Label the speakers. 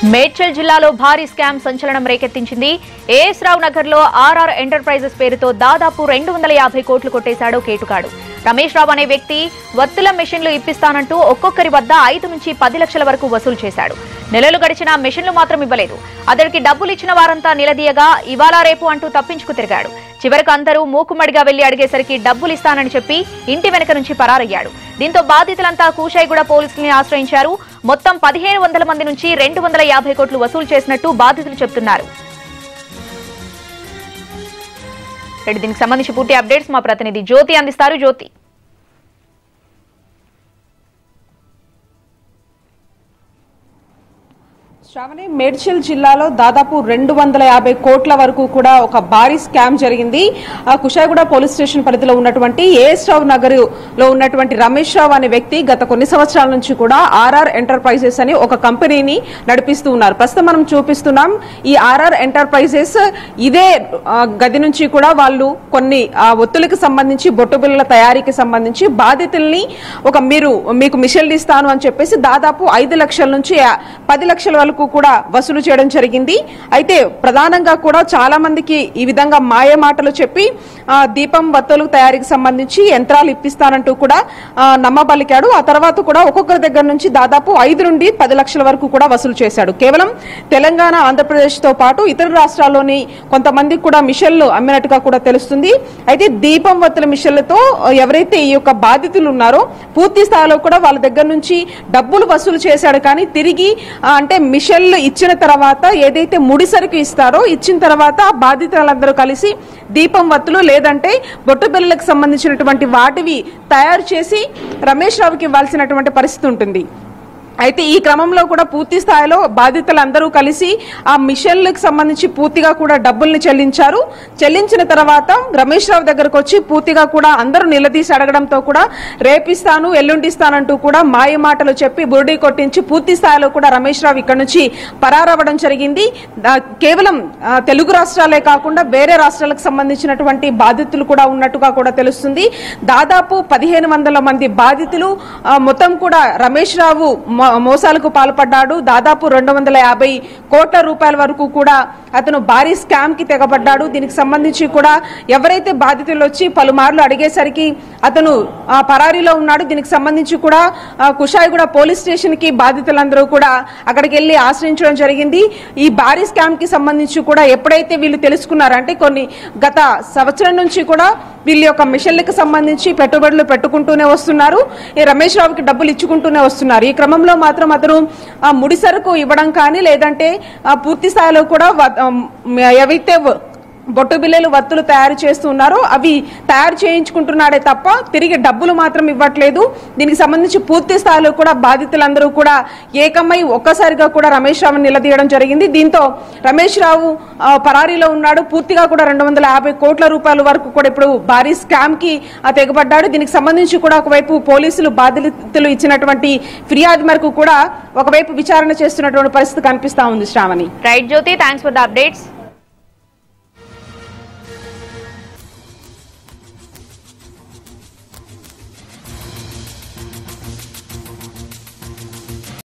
Speaker 1: మేడ్చల్ జిల్లాలో భారీ స్కామ్ సంచలనం రేకెత్తించింది ఏఎస్ రావు నగర్ లో ఆర్ఆర్ ఎంటర్ప్రైజెస్ పేరుతో దాదాపు రెండు వందల యాభై కోట్లు కొట్టేశాడు కేటుగాడు రమేష్ రావు అనే వ్యక్తి వత్తుల మెషిన్లు ఇప్పిస్తానంటూ ఒక్కొక్కరి వద్ద ఐదు నుంచి పది లక్షల వరకు వసూలు చేశాడు నెలలు గడిచినా మెషిన్లు మాత్రం ఇవ్వలేదు అతడికి డబ్బులు ఇచ్చిన వారంతా నిలదీయగా ఇవాళ రేపు అంటూ తప్పించుకు తిరిగాడు చివరకు అందరూ మూకుమ్మడిగా వెళ్లి అడిగేసరికి డబ్బులు ఇస్తానని చెప్పి ఇంటి వెనక నుంచి పరారయ్యాడు దీంతో బాధితులంతా కూషాయిగూడ పోలీసుల్ని ఆశ్రయించారు మొత్తం పదిహేను వందల మంది నుంచి రెండు వందల యాభై కోట్లు వసూలు చేసినట్టు బాధితులు చెబుతున్నారు రేపు దీనికి సంబంధించి పూర్తి అప్డేట్స్ మా ప్రతినిధి జ్యోతి అందిస్తారు జ్యోతి
Speaker 2: శ్రావణి మేడ్చల్ జిల్లాలో దాదాపు రెండు వందల యాభై కోట్ల వరకు కూడా ఒక భారీ స్కామ్ జరిగింది ఆ కుషాయిగూడ పోలీస్ స్టేషన్ పరిధిలో ఉన్నటువంటి ఏఎస్ రావు నగర్ లో ఉన్నటువంటి రమేష్ రావు అనే వ్యక్తి గత కొన్ని సంవత్సరాల నుంచి కూడా ఆర్ఆర్ ఎంటర్ప్రైజెస్ అని ఒక కంపెనీని నడిపిస్తూ ఉన్నారు ప్రస్తుతం మనం చూపిస్తున్నాం ఈ ఆర్ఆర్ ఎంటర్ప్రైజెస్ ఇదే ఆ, గది నుంచి కూడా వాళ్ళు కొన్ని ఆ, ఒత్తులకు సంబంధించి బొట్టు బిళ్ళల తయారీకి సంబంధించి బాధితుల్ని ఒక మీరు మీకు మిషన్లు ఇస్తాను అని చెప్పేసి దాదాపు ఐదు లక్షల నుంచి ఆ, పది లక్షల వరకు కూడా వసూలు చేయడం జరిగింది అయితే ప్రధానంగా కూడా చాలా మందికి ఈ విధంగా మాయ మాటలు చెప్పి ఆ, దీపం వత్తులు తయారీకి సంబంధించి యంత్రాలు ఇప్పిస్తానంటూ కూడా ఆ, నమ్మబలికాడు ఆ తర్వాత కూడా ఒక్కొక్కరి దగ్గర నుంచి దాదాపు ఐదు నుండి పది లక్షల వరకు కూడా వసూలు చేశాడు కేవలం తెలంగాణ ఆంధ్రప్రదేశ్ తో పాటు ఇతర రాష్ట్రాల్లోని కొంతమందికి కూడా మిషన్లు అమ్మినట్టుగా కూడా తెలుస్తుంది అయితే దీపం వత్తుల మిషన్లతో ఎవరైతే ఈ యొక్క బాధితులు ఉన్నారో పూర్తి స్థాయిలో కూడా వాళ్ళ దగ్గర నుంచి డబ్బులు వసూలు చేశాడు కానీ తిరిగి ఆ, అంటే మిషన్లు ఇచ్చిన తర్వాత ఏదైతే ముడిసరుకు ఇస్తారో ఇచ్చిన తర్వాత ఆ బాధితులందరూ కలిసి దీపం వత్తులు లేదంటే బొట్టు బిళ్ళలకు సంబంధించినటువంటి వాటివి తయారు చేసి రమేష్ రావుకి ఇవ్వాల్సినటువంటి పరిస్థితి ఉంటుంది అయితే ఈ క్రమంలో కూడా పూర్తి స్థాయిలో బాధితులందరూ కలిసి ఆ మిషన్లకు సంబంధించి పూర్తిగా కూడా డబ్బుల్ని చెల్లించారు చెల్లించిన తర్వాత రమేష్ రావు దగ్గరకు వచ్చి పూర్తిగా కూడా అందరూ నిలదీసి అడగడంతో కూడా రేపిస్తాను ఎల్లుండిస్తానంటూ కూడా మాయ మాటలు చెప్పి బురుడి కొట్టించి పూర్తి స్థాయిలో కూడా రమేష్ రావు ఇక్కడ నుంచి పరారవ్వడం జరిగింది ఆ, కేవలం ఆ, తెలుగు రాష్ట్రాలే కాకుండా వేరే రాష్ట్రాలకు సంబంధించినటువంటి బాధితులు కూడా ఉన్నట్టుగా కూడా తెలుస్తుంది దాదాపు పదిహేను వందల మంది బాధితులు ఆ, మొత్తం కూడా రమేష్ రావు మో- మోసాలకు పాల్పడ్డాడు దాదాపు రెండు వందల యాభై కోట్ల రూపాయల వరకు కూడా అతను భారీ స్కామ్ కి తెగబడ్డాడు దీనికి సంబంధించి కూడా ఎవరైతే బాధితులు వచ్చి పలుమార్లు అడిగేసరికి అతను ఆ, పరారీలో ఉన్నాడు దీనికి సంబంధించి కూడా ఆ, కుషాయిగూడ పోలీస్ స్టేషన్ కి బాధితులందరూ కూడా అక్కడికి వెళ్లి ఆశ్రయించడం జరిగింది ఈ భారీ స్కామ్ కి సంబంధించి కూడా ఎప్పుడైతే వీళ్ళు తెలుసుకున్నారు అంటే కొన్ని గత సంవత్సరం నుంచి కూడా వీళ్ళ యొక్క మిషన్లకు సంబంధించి పెట్టుబడులు పెట్టుకుంటూనే వస్తున్నారు ఈ రమేష్ రావుకి డబ్బులు ఇచ్చుకుంటూనే వస్తున్నారు ఈ క్రమంలో మాత్రం అతను ఆ, ముడి సరుకు ఇవ్వడం కానీ లేదంటే ఆ, పూర్తి స్థాయిలో కూడా వ- ఆ, ఏవైతే వ- బొట్టు బిల్లలు వత్తులు తయారు చేస్తున్నారో అవి తయారు చేయించుకుంటున్నాడే తప్ప తిరిగి డబ్బులు మాత్రం ఇవ్వట్లేదు దీనికి సంబంధించి పూర్తి స్థాయిలో కూడా బాధితులందరూ కూడా ఏకమై ఒక్కసారిగా కూడా రమేష్ రావుని నిలదీయడం జరిగింది దీంతో రమేష్ రావు ఆ, పరారీలో ఉన్నాడు పూర్తిగా కూడా రెండు వందల యాభై కోట్ల రూపాయల వరకు కూడా ఇప్పుడు భారీ స్కామ్ కి ఆ, తెగబడ్డాడు దీనికి సంబంధించి కూడా ఒకవైపు పోలీసులు బాధితులు ఇచ్చినటువంటి ఫిర్యాదు మేరకు కూడా ఒకవైపు విచారణ చేస్తున్నటువంటి పరిస్థితి కనిపిస్తా ఉంది Sravani
Speaker 1: right Jyothi thanks for the updates